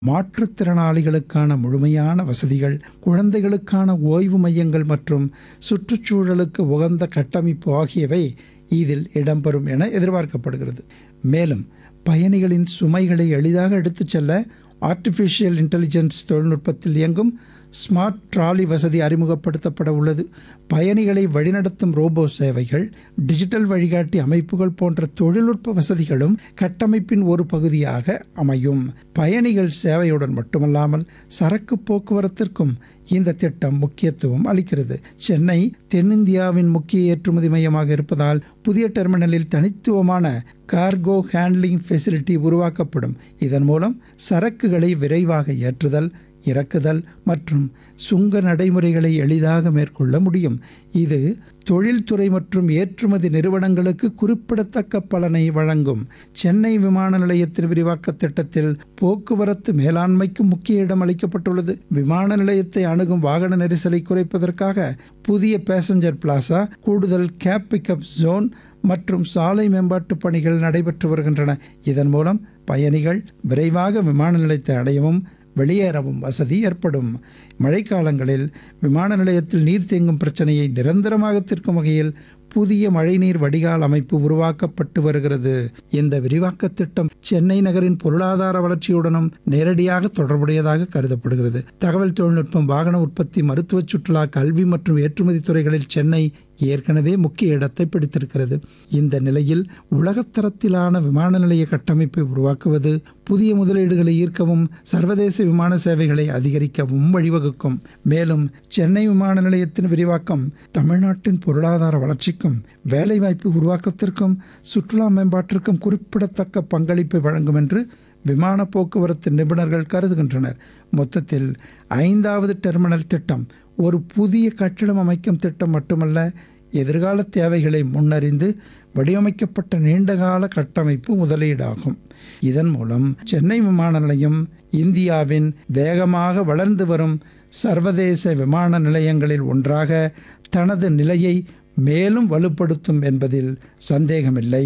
மாற்றுத்திறனாளிகளுக்கான முழுமையான வசதிகள் குழந்தைகளுக்கான ஓய்வு மையங்கள் மற்றும் சுற்றுச்சூழலுக்கு உகந்த கட்டமைப்பு ஆகியவை இதில் இடம்பெறும் என எதிர்பார்க்கப்படுகிறது மேலும் பயணிகளின் சுமைகளை எளிதாக எடுத்துச் செல்ல ஆர்டிஃபிஷியல் இன்டெலிஜென்ஸ் தொழில்நுட்பத்தில் இயங்கும் ஸ்மார்ட் ட்ராலி வசதி அறிமுகப்படுத்தப்பட உள்ளது பயணிகளை வழிநடத்தும் ரோபோ சேவைகள் டிஜிட்டல் வழிகாட்டி அமைப்புகள் போன்ற தொழில்நுட்ப வசதிகளும் கட்டமைப்பின் ஒரு பகுதியாக அமையும் பயணிகள் சேவையுடன் மட்டுமல்லாமல் சரக்கு போக்குவரத்திற்கும் இந்த திட்டம் முக்கியத்துவம் அளிக்கிறது சென்னை தென்னிந்தியாவின் முக்கிய ஏற்றுமதி மையமாக இருப்பதால் புதிய டெர்மினலில் தனித்துவமான கார்கோ ஹேண்ட்லிங் ஃபெசிலிட்டி உருவாக்கப்படும் இதன் மூலம் சரக்குகளை விரைவாக ஏற்றுதல் இறக்குதல் மற்றும் சுங்க நடைமுறைகளை எளிதாக மேற்கொள்ள முடியும் இது தொழில்துறை மற்றும் ஏற்றுமதி நிறுவனங்களுக்கு குறிப்பிடத்தக்க பலனை வழங்கும் சென்னை விமான நிலையத்தின் விரிவாக்க திட்டத்தில் போக்குவரத்து மேலாண்மைக்கு முக்கிய இடம் அளிக்கப்பட்டுள்ளது விமான நிலையத்தை அணுகும் வாகன நெரிசலை குறைப்பதற்காக புதிய பேசஞ்சர் பிளாசா கூடுதல் கேப் பிக்கப் ஜோன் மற்றும் சாலை மேம்பாட்டு பணிகள் நடைபெற்று வருகின்றன இதன் மூலம் பயணிகள் விரைவாக விமான நிலையத்தை அடையவும் வெளியேறவும் வசதி ஏற்படும் மழைக்காலங்களில் விமான நிலையத்தில் நீர் தேங்கும் பிரச்சனையை நிரந்தரமாக தீர்க்கும் வகையில் புதிய மழைநீர் வடிகால் அமைப்பு உருவாக்கப்பட்டு வருகிறது இந்த விரிவாக்க திட்டம் சென்னை நகரின் பொருளாதார வளர்ச்சியுடனும் நேரடியாக தொடர்புடையதாக கருதப்படுகிறது தகவல் தொழில்நுட்பம் வாகன உற்பத்தி மருத்துவ சுற்றுலா கல்வி மற்றும் ஏற்றுமதி துறைகளில் சென்னை ஏற்கனவே முக்கிய இடத்தை பிடித்திருக்கிறது இந்த நிலையில் உலகத்தரத்திலான விமான நிலைய கட்டமைப்பை உருவாக்குவது புதிய முதலீடுகளை ஈர்க்கவும் சர்வதேச விமான சேவைகளை அதிகரிக்கவும் வழிவகுக்கும் மேலும் சென்னை விமான நிலையத்தின் விரிவாக்கம் தமிழ்நாட்டின் பொருளாதார வளர்ச்சிக்கும் வேலைவாய்ப்பு உருவாக்கத்திற்கும் சுற்றுலா மேம்பாட்டிற்கும் குறிப்பிடத்தக்க பங்களிப்பை வழங்கும் என்று விமான போக்குவரத்து நிபுணர்கள் கருதுகின்றனர் மொத்தத்தில் ஐந்தாவது டெர்மினல் திட்டம் ஒரு புதிய கட்டிடம் அமைக்கும் திட்டம் மட்டுமல்ல எதிர்கால தேவைகளை முன்னறிந்து வடிவமைக்கப்பட்ட நீண்டகால கட்டமைப்பு முதலீடாகும் இதன் மூலம் சென்னை விமான நிலையம் இந்தியாவின் வேகமாக வளர்ந்து வரும் சர்வதேச விமான நிலையங்களில் ஒன்றாக தனது நிலையை மேலும் வலுப்படுத்தும் என்பதில் சந்தேகமில்லை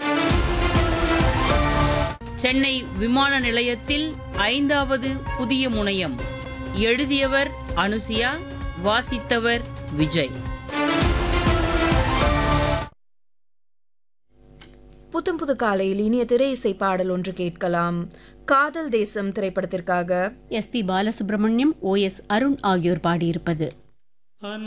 சென்னை விமான நிலையத்தில் ஐந்தாவது புதிய முனையம் எழுதியவர் அனுசியா வாசித்தவர் விஜய் புத்தம் புது காலையில் இனிய திரை இசை பாடல் ஒன்று கேட்கலாம் காதல் தேசம் திரைப்படத்திற்காக S P Balasubrahmanyam O S Arun ஆகியோர் பாடியிருப்பது